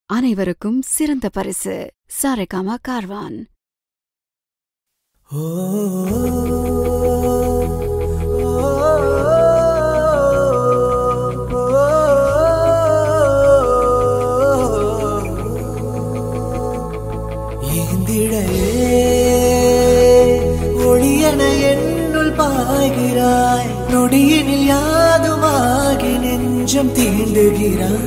அனைவருக்கும் சிறந்த பரிசு சாரேகாமா கார்வான் ஏந்திழையே ஒளியன என்னுள் பாய்கிறாய் நொடியினில் யாதுமாகி நெஞ்சம் தீண்டுகிறாய்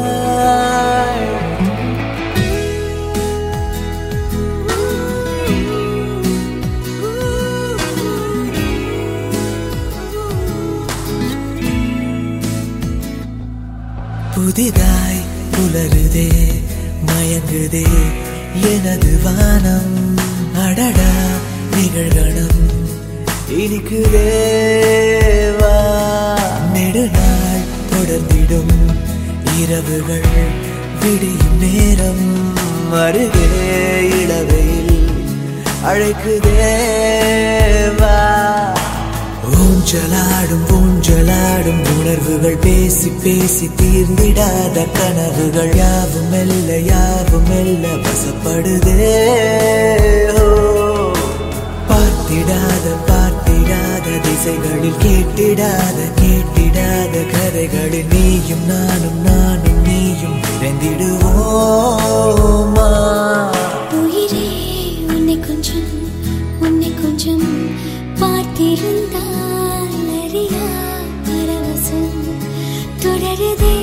புதிதாய் புலருதே மயங்குதே எனது வானம் அடடா நிகழ்கணம் இனிக்குதே வா நெடுநாள் தொடர்ந்திடும் இரவுகள் விடியும் நேரம் அருகே இளவையில் அழைக்குதே வா ஊஞ்சலாடும் ஊஞ்சலாடும் உணர்வுகள் பேசி பேசி தீர்ந்திடாத கனவுகள் யாவும் மெல்ல யாவும் மெல்ல வசப்படுதே ஓ. பார்த்திடாத பார்த்திடாத திசைகளில் கேட்டிடாத கேட்டிடாத கரைகளில் நீயும் நானும் நானும் நீயும் நிறைந்திடுவோமா உயிரே உன்னை கொஞ்சம் உன்னை கொஞ்சம் பார்த்திருந்தால் அறியா பரவசம் தொடருதே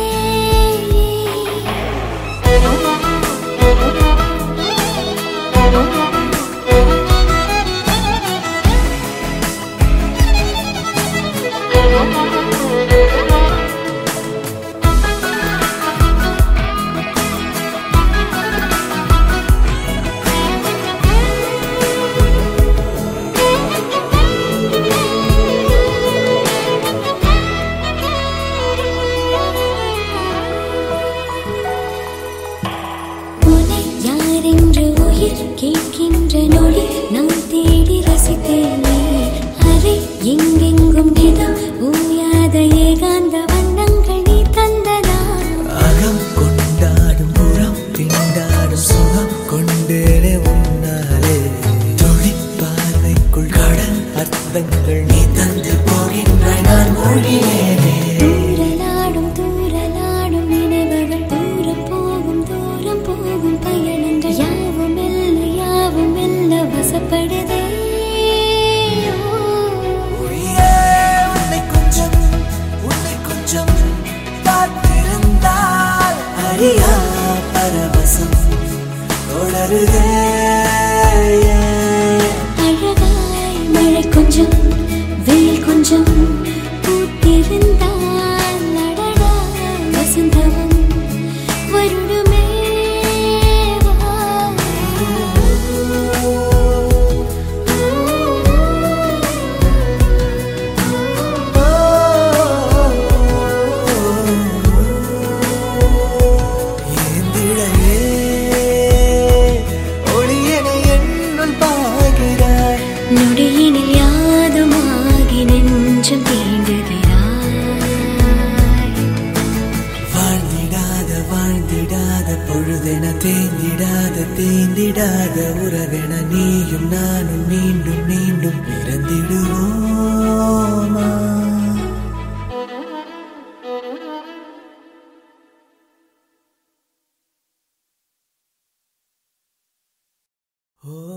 உன்னை யாரென்று உயிர் கேட்கின்ற நொடி நான் தேடி ரசித்தேனே அரை எங்கெங்கும் நிதம் ஊயாத ஏகாந்த வண்ணங்கள் நீ தந்ததா அகம் கொண்டாடும் புறம் திண்டாடும் சுகம் கொண்டேனே உன்னாலே துளி பார்வைக்குள் கடல் அர்த்தங்கள் நீ தந்து போகின்றாய் நான் மூழ்கினேனே தூரலாடும் தூரலாடும் நினைவுகள் தூரம் போகும் தூரம் போகும் பயணங்கள் யாவும் மெல்ல யாவும் மெல்ல வசப்படுதே உயிரே, உன்னை கொஞ்சம் உன்னை கொஞ்சம் பார்த்திருந்தால் அறியா பரவசம் தொடருதே அழகாய் மழை கொஞ்சம் வெயில் கொஞ்சம் பூத்திருந்தால் அடடா வசந்தமும் வருடுமே வா. ஏந்திழையே, ஒளியென என்னுள் பாய்கிறாய். நொடியினில் யாதுமாகி நெஞ்சம் தீண்டுகிறாய் வாழ்ந்திடாத வாழ்ந்திடாத பொழுதென தேந்திடாத தேந்திடாத உறவென நீயும் நானும் மீண்டும் மீண்டும் பிறந்திடுவோமா ஓ